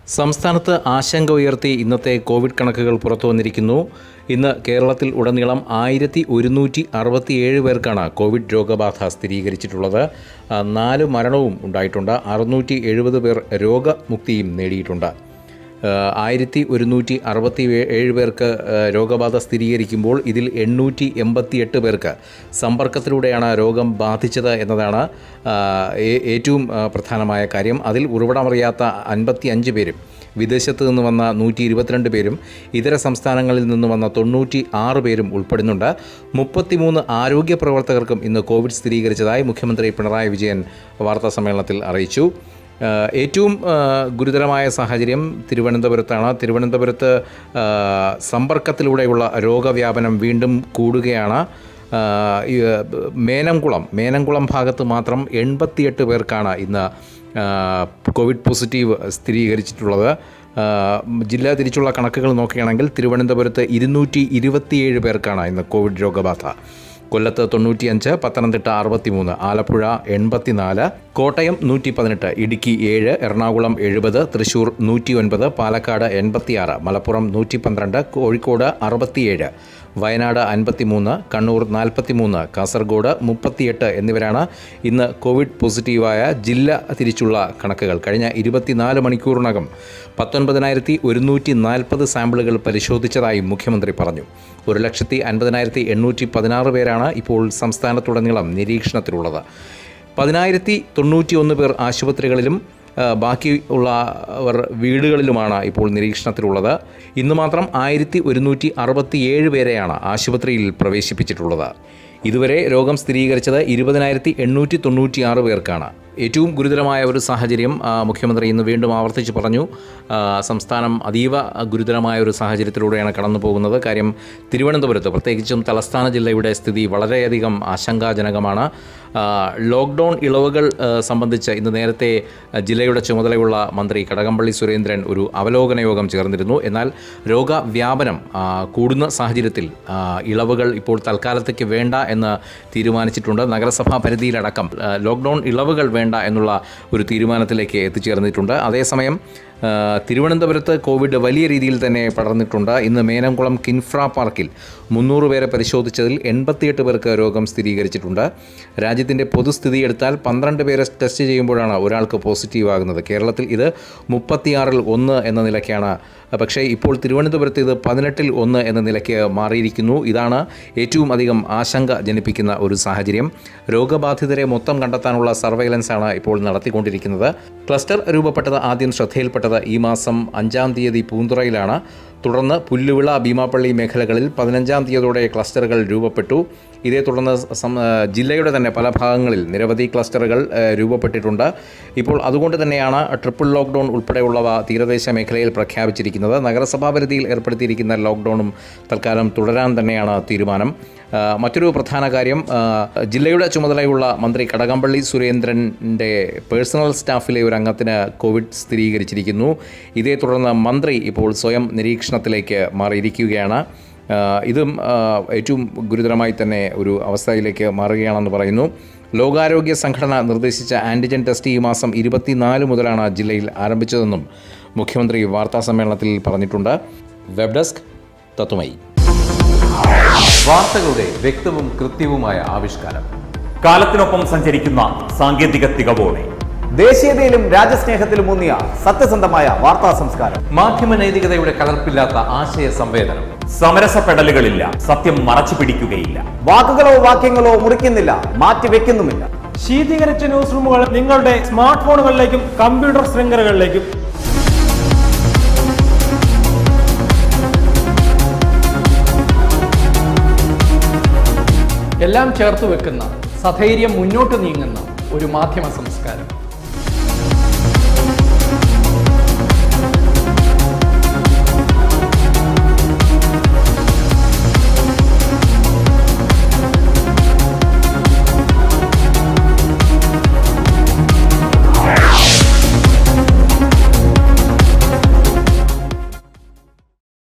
സംസ്ഥാനത്ത് ആശങ്ക ഉയർത്തി ഇന്നത്തെ കോവിഡ് കണക്കുകൾ പുറത്തു വന്നിരിക്കുന്നു ഇന്ന് കേരളത്തിൽ ഉടനീളം ആയിരത്തി ഒരുന്നൂറ്റി അറുപത്തിയേഴ് പേർക്കാണ് കോവിഡ് രോഗബാധ സ്ഥിരീകരിച്ചിട്ടുള്ളത് ആ, നാല് മരണവും ഉണ്ടായിട്ടുണ്ട് അറുന്നൂറ്റി എഴുപത് പേർ രോഗമുക്തിയും നേടിയിട്ടുണ്ട് ആയിരത്തി ഒരുന്നൂറ്റി അറുപത്തി ഏഴ് പേർക്ക് ആ, രോഗബാധ സ്ഥിരീകരിക്കുമ്പോൾ ഇതിൽ എണ്ണൂറ്റി എൺപത്തിയെട്ട് പേർക്ക് സമ്പർക്കത്തിലൂടെയാണ് രോഗം ബാധിച്ചത് എന്നതാണ് ആ, ഏ- ഏറ്റവും ആ, പ്രധാനമായ കാര്യം അതിൽ ഉറവിടമറിയാത്ത അൻപത്തി അഞ്ച് പേരും വിദേശത്ത് നിന്ന് വന്ന നൂറ്റി ഇരുപത്തിരണ്ട് പേരും ഇതര സംസ്ഥാനങ്ങളിൽ നിന്ന് വന്ന തൊണ്ണൂറ്റി ആറ് പേരും ഉൾപ്പെടുന്നുണ്ട് മുപ്പത്തിമൂന്ന് ആരോഗ്യ പ്രവർത്തകർക്കും ഇന്ന് കോവിഡ് സ്ഥിരീകരിച്ചതായി മുഖ്യമന്ത്രി പിണറായി വിജയൻ വാർത്താ സമ്മേളനത്തിൽ അറിയിച്ചു ആഹ് ഏറ്റവും ആഹ് ഗുരുതരമായ സാഹചര്യം തിരുവനന്തപുരത്താണ് തിരുവനന്തപുരത്ത് ആഹ് സമ്പർക്കത്തിലൂടെയുള്ള രോഗവ്യാപനം വീണ്ടും കൂടുകയാണ് ആഹ് ഈ, ആഹ് മേനംകുളം മേനംകുളം ഭാഗത്ത് മാത്രം എൺപത്തിയെട്ട് പേർക്കാണ് ഇന്ന് ആഹ് കോവിഡ് പോസിറ്റീവ് സ്ഥിരീകരിച്ചിട്ടുള്ളത് ആഹ് ജില്ലാ തിരിച്ചുള്ള കണക്കുകൾ നോക്കുകയാണെങ്കിൽ തിരുവനന്തപുരത്ത് ഇരുന്നൂറ്റി ഇരുപത്തിയേഴ് പേർക്കാണ് ഇന്ന് കോവിഡ് രോഗബാധ കൊല്ലത്ത് തൊണ്ണൂറ്റിയഞ്ച് പത്തനംതിട്ട അറുപത്തിമൂന്ന് ആലപ്പുഴ എൺപത്തിനാല് കോട്ടയം നൂറ്റി പതിനെട്ട് ഇടുക്കി ഏഴ് എറണാകുളം എഴുപത് തൃശൂർ നൂറ്റി ഒൻപത് പാലക്കാട് എൺപത്തിയാറ് മലപ്പുറം നൂറ്റി പന്ത്രണ്ട് കോഴിക്കോട് അറുപത്തിയേഴ് വയനാട് അൻപത്തിമൂന്ന് കണ്ണൂർ നാൽപ്പത്തിമൂന്ന് കാസർഗോഡ് മുപ്പത്തിയെട്ട് എന്നിവരാണ് ഇന്ന് കോവിഡ് പോസിറ്റീവായ ജില്ല തിരിച്ചുള്ള കണക്കുകൾ കഴിഞ്ഞ ഇരുപത്തിനാല് മണിക്കൂറിനകം പത്തൊൻപതിനായിരത്തി ഒരുന്നൂറ്റി നാൽപ്പത് സാമ്പിളുകൾ പരിശോധിച്ചതായി മുഖ്യമന്ത്രി പറഞ്ഞു ഒരു ലക്ഷത്തി അൻപതിനായിരത്തി എണ്ണൂറ്റി പതിനാറ് പേരാണ് ഇപ്പോൾ സംസ്ഥാനത്തുടനീളം നിരീക്ഷണത്തിലുള്ളത് പതിനായിരത്തി തൊണ്ണൂറ്റി ഒന്ന് പേർ ആശുപത്രികളിലും ആ, ബാക്കി ഉള്ളവർ വീടുകളിലുമാണ് ഇപ്പോൾ നിരീക്ഷണത്തിലുള്ളത് ഇന്ന് മാത്രം ആയിരത്തി ഒരുന്നൂറ്റി അറുപത്തിയേഴ് പേരെയാണ് ആശുപത്രിയിൽ പ്രവേശിപ്പിച്ചിട്ടുള്ളത് ഇതുവരെ രോഗം സ്ഥിരീകരിച്ചത് ഇരുപതിനായിരത്തി എണ്ണൂറ്റി തൊണ്ണൂറ്റി ആറ് പേർക്കാണ് ഏറ്റവും ഗുരുതരമായ ഒരു സാഹചര്യം ആ, മുഖ്യമന്ത്രി ഇന്ന് വീണ്ടും ആവർത്തിച്ച് പറഞ്ഞു ആ, സംസ്ഥാനം അതീവ ഗുരുതരമായ ഒരു സാഹചര്യത്തിലൂടെയാണ് കടന്നു പോകുന്നത് കാര്യം തിരുവനന്തപുരത്ത് പ്രത്യേകിച്ചും തലസ്ഥാന ജില്ലയുടെ സ്ഥിതി വളരെയധികം ആശങ്കാജനകമാണ് ആ, ലോക്ക്ഡൗൺ ഇളവുകൾ ആ, സംബന്ധിച്ച് ഇന്ന് നേരത്തെ ആ, ജില്ലയുടെ ചുമതലയുള്ള മന്ത്രി കടകംപള്ളി സുരേന്ദ്രൻ ഒരു അവലോകന യോഗം ചേർന്നിരുന്നു എന്നാൽ രോഗവ്യാപനം ആ, കൂടുന്ന സാഹചര്യത്തിൽ ആ, ഇളവുകൾ ഇപ്പോൾ തൽക്കാലത്തേക്ക് വേണ്ട എന്ന് തീരുമാനിച്ചിട്ടുണ്ട് നഗരസഭാ പരിധിയിലടക്കം ആ, ലോക്ക്ഡൗൺ ഇളവുകൾ വേണ്ട എന്നുള്ള ഒരു തീരുമാനത്തിലേക്ക് എത്തിച്ചേർന്നിട്ടുണ്ട് അതേസമയം ആ, തിരുവനന്തപുരത്ത് കോവിഡ് വലിയ രീതിയിൽ തന്നെ പടർന്നിട്ടുണ്ട് ഇന്ന് മേനംകുളം കിൻഫ്ര പാർക്കിൽ മുന്നൂറ് പേരെ പരിശോധിച്ചതിൽ എൺപത്തിയെട്ട് പേർക്ക് രോഗം സ്ഥിരീകരിച്ചിട്ടുണ്ട് രാജ്യത്തിൻ്റെ പൊതുസ്ഥിതി എടുത്താൽ പന്ത്രണ്ട് പേരെ ടെസ്റ്റ് ചെയ്യുമ്പോഴാണ് ഒരാൾക്ക് പോസിറ്റീവ് ആകുന്നത് കേരളത്തിൽ ഇത് മുപ്പത്തിയാറിൽ ഒന്ന് എന്ന നിലയ്ക്കാണ് പക്ഷേ ഇപ്പോൾ തിരുവനന്തപുരത്ത് ഇത് പതിനെട്ടിൽ ഒന്ന് എന്ന നിലയ്ക്ക് മാറിയിരിക്കുന്നു ഇതാണ് ഏറ്റവും അധികം ആശങ്ക ജനിപ്പിക്കുന്ന ഒരു സാഹചര്യം രോഗബാധിതരെ മൊത്തം കണ്ടെത്താനുള്ള സർവൈലൻസ് ആണ് ഇപ്പോൾ നടത്തിക്കൊണ്ടിരിക്കുന്നത് ക്ലസ്റ്റർ രൂപപ്പെട്ടത് ആദ്യം ശ്രദ്ധയിൽപ്പെട്ടത് ഈ മാസം അഞ്ചാം തീയതി പൂന്തുറയിലാണ് തുടർന്ന് പുല്ലുവിള ഭീമാപ്പള്ളി മേഖലകളിൽ പതിനഞ്ചാം തീയതിയോടെ ക്ലസ്റ്ററുകൾ രൂപപ്പെട്ടു ഇതേ തുടർന്ന് സം- ആ, ജില്ലയുടെ തന്നെ പല ഭാഗങ്ങളിൽ നിരവധി ക്ലസ്റ്ററുകൾ ആ, രൂപപ്പെട്ടിട്ടുണ്ട് ഇപ്പോൾ അതുകൊണ്ട് തന്നെയാണ് ട്രിപ്പിൾ ലോക്ക്ഡൗൺ ഉൾപ്പെടെയുള്ളവ തീരദേശ മേഖലയിൽ പ്രഖ്യാപിച്ചിരിക്കുന്നത് നഗരസഭാ പരിധിയിൽ ഏർപ്പെടുത്തിയിരിക്കുന്ന ലോക്ക്ഡൗണും തൽക്കാലം തുടരാൻ തന്നെയാണ് തീരുമാനം ആ, മറ്റൊരു പ്രധാന കാര്യം ആ, ജില്ലയുടെ ചുമതലയുള്ള മന്ത്രി കടകംപള്ളി സുരേന്ദ്രൻ്റെ പേഴ്സണൽ സ്റ്റാഫിലെ ഒരു അംഗത്തിന് കോവിഡ് സ്ഥിരീകരിച്ചിരിക്കുന്നു ഇതേ തുടർന്ന് മന്ത്രി ഇപ്പോൾ സ്വയം നിരീക്ഷണത്തിലേക്ക് മാറിയിരിക്കുകയാണ് ആ, ഇതും ആ, ഏറ്റവും ഗുരുതരമായി തന്നെ ഒരു അവസ്ഥയിലേക്ക് മാറുകയാണെന്ന് പറയുന്നു ലോകാരോഗ്യ സംഘടന നിർദ്ദേശിച്ച ആൻറ്റിജൻ ടെസ്റ്റ് ഈ മാസം ഇരുപത്തിനാല് മുതലാണ് ജില്ലയിൽ ആരംഭിച്ചതെന്നും മുഖ്യമന്ത്രി വാർത്താ സമ്മേളനത്തിൽ പറഞ്ഞിട്ടുണ്ട് വെബ് ഡെസ്ക് തത്തുമൈ വാർത്തകളുടെ വ്യക്തവും കൃത്യവുമായ ആവിഷ്കാരം കാലത്തിനൊപ്പം സഞ്ചരിക്കുന്ന സാങ്കേതിക തികവോടെ ദേശീയതയിലും രാജ്യസ്നേഹത്തിലും ഊന്നിയ സത്യസന്ധമായ വാർത്താ സംസ്കാരം മാധ്യമ നൈതികതയുടെ കലർപ്പില്ലാത്ത ആശയ സംവേദനം സമരസപ്പെടലുകളില്ല സത്യം മറച്ചു പിടിക്കുകയില്ല വാക്കുകളോ വാക്യങ്ങളോ മുറിക്കുന്നില്ല മാറ്റിവെക്കുന്നുമില്ല ശീതീകരിച്ച ന്യൂസ് റൂമുകൾ നിങ്ങളുടെ സ്മാർട്ട് ഫോണുകളിലേക്കും കമ്പ്യൂട്ടർ ശൃംഖലകളിലേക്കും എല്ലാം ചേർത്ത് വെക്കുന്ന സധൈര്യം മുന്നോട്ട് നീങ്ങുന്ന ഒരു മാധ്യമ സംസ്കാരം